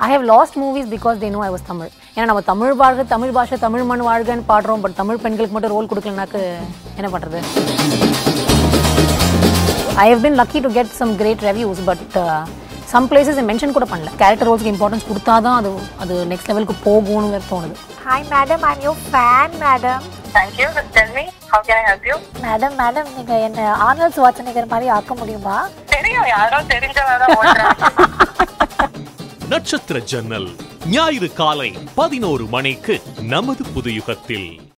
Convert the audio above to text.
I have lost movies because they know I was Tamil ஏன்னா நம்ம தமிழ் வாழ்க தமிழ் பாஷை தமிழ் மண் வாழ்கன்னு பாடுறோம் பட் தமிழ் பெண்களுக்கு மட்டும் ரோல் கொடுக்கலனாக்கு என்ன பண்ணுறது I have been lucky to get some great reviews but some places mention கூட பண்ணல கேரக்டர் ரோல்ஸ்க்கு இம்பார்ட்டன்ஸ் கொடுத்தா தான் அது அது நெக்ஸ்ட் லெவலுக்கு போகும்னு தோணுது hi madam I'm your fan madam Thank you. Tell me, how can I help you? Madam madam நீங்க என்ன ஆர்னல்ட் வாட்சனிகர் மாதிரி ஆக்க முடியுமா தெரியும் யாரோ தெரிஞ்சவதான் ஓட்டுறாங்க நட்சத்திர ஜன்னல் ஞாயிறு காலை பதினோரு மணிக்கு நமது புதுயுகத்தில்